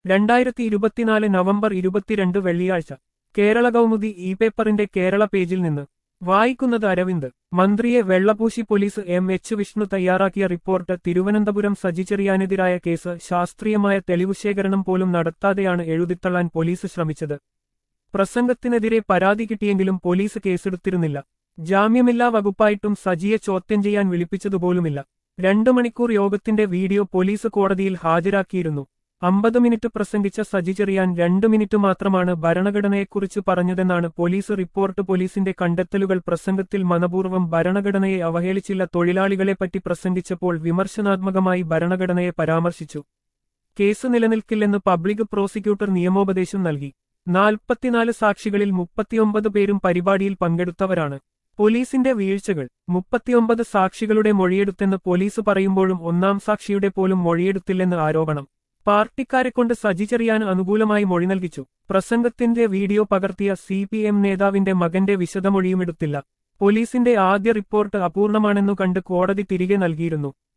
രണ്ടായിരത്തി ഇരുപത്തിനാല് നവംബർ ഇരുപത്തിരണ്ട് വെള്ളിയാഴ്ച കേരള കൗമുദി ഇ പേപ്പറിന്റെ കേരള പേജിൽ നിന്ന് വായിക്കുന്നത് അരവിന്ദ് മന്ത്രിയെ വെള്ളപൂശി പോലീസ് എം എച്ച് വിഷ്ണു തയ്യാറാക്കിയ റിപ്പോർട്ട് തിരുവനന്തപുരം സജി ചെറിയാനെതിരായ കേസ് ശാസ്ത്രീയമായ തെളിവുശേഖരണം പോലും നടത്താതെയാണ് എഴുതിത്തള്ളാൻ പോലീസ് ശ്രമിച്ചത് പ്രസംഗത്തിനെതിരെ പരാതി കിട്ടിയെങ്കിലും പോലീസ് കേസെടുത്തിരുന്നില്ല ജാമ്യമില്ലാ വകുപ്പായിട്ടും സജിയെ ചോദ്യം ചെയ്യാൻ വിളിപ്പിച്ചതുപോലുമില്ല രണ്ടു മണിക്കൂർ യോഗത്തിന്റെ വീഡിയോ പോലീസ് കോടതിയിൽ ഹാജരാക്കിയിരുന്നു അമ്പത് മിനിറ്റ് പ്രസംഗിച്ച സജി ചെറിയാൻ രണ്ടു മിനിറ്റ് മാത്രമാണ് ഭരണഘടനയെക്കുറിച്ച് പറഞ്ഞതെന്നാണ് പോലീസ് റിപ്പോർട്ട് പോലീസിന്റെ കണ്ടെത്തലുകൾ പ്രസംഗത്തിൽ മനപൂർവ്വം ഭരണഘടനയെ അവഹേളിച്ചില്ല തൊഴിലാളികളെപ്പറ്റി പ്രസംഗിച്ചപ്പോൾ വിമർശനാത്മകമായി ഭരണഘടനയെ പരാമർശിച്ചു കേസ് നിലനിൽക്കില്ലെന്ന് പബ്ലിക് പ്രോസിക്യൂട്ടർ നിയമോപദേശം നൽകി നാൽപ്പത്തിനാല് സാക്ഷികളിൽ മുപ്പത്തിയൊമ്പത് പേരും പരിപാടിയിൽ പങ്കെടുത്തവരാണ് പോലീസിന്റെ വീഴ്ചകൾ മുപ്പത്തിയൊമ്പത് സാക്ഷികളുടെ മൊഴിയെടുത്തെന്ന് പോലീസ് പറയുമ്പോഴും ഒന്നാം സാക്ഷിയുടെ പോലും മൊഴിയെടുത്തില്ലെന്ന് ആരോപണം പാർട്ടിക്കാരെക്കൊണ്ട് സജി ചെറിയാൻ അനുകൂലമായി മൊഴി നൽകിച്ചു പ്രസംഗത്തിന്റെ വീഡിയോ പകർത്തിയ സി പി എം നേതാവിന്റെ മകന്റെ വിശദമൊഴിയും എടുത്തില്ല പോലീസിന്റെ ആദ്യ റിപ്പോർട്ട് അപൂർണമാണെന്നു കണ്ട് കോടതി തിരികെ നൽകിയിരുന്നു